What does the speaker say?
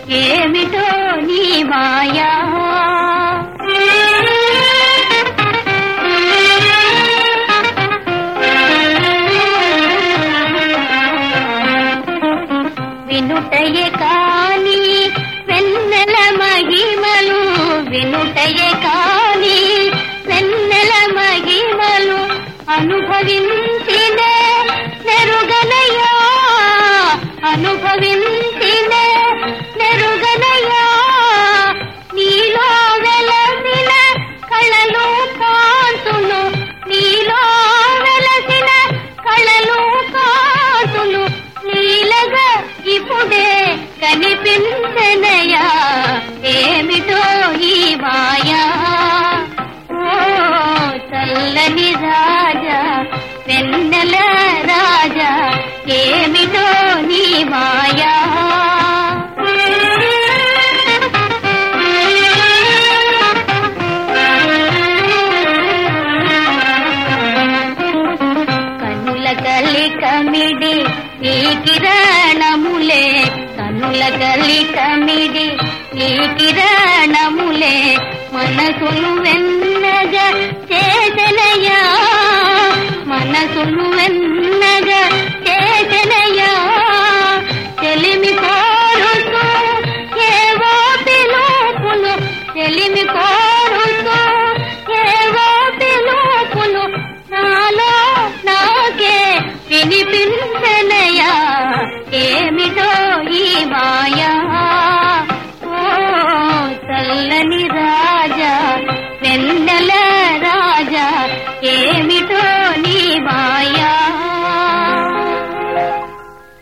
ఏమిటో నీ మాయా వినుటయే కాని వెన్నెల మహిమలు వినుటయే కాని వెన్నెల మహిమలు అనుభవించిన నెరుగనయా అనుభవించిన నెరుగనయా నీలో వెలసిన కళలు కాంతులు నీలో వెలసిన కళలు కాంతులు నీలగా ఇప్పుడే కనిపించనయా ఏమిటో ఈ మాయా ఓ చల్లని రాజా వెన్నెల రాజా ఏమిటో నీ మాయా కనుల కలి కమిడి ఈ కిరణములే కనుల కలి కమిడి ఈ కిరణములే మనసును వెన్నగా చేతనయా మనసును వెన్నగా చేతనయా చెలిమి కోరుతూ ఏవో పిలుపులు చెలిమి కో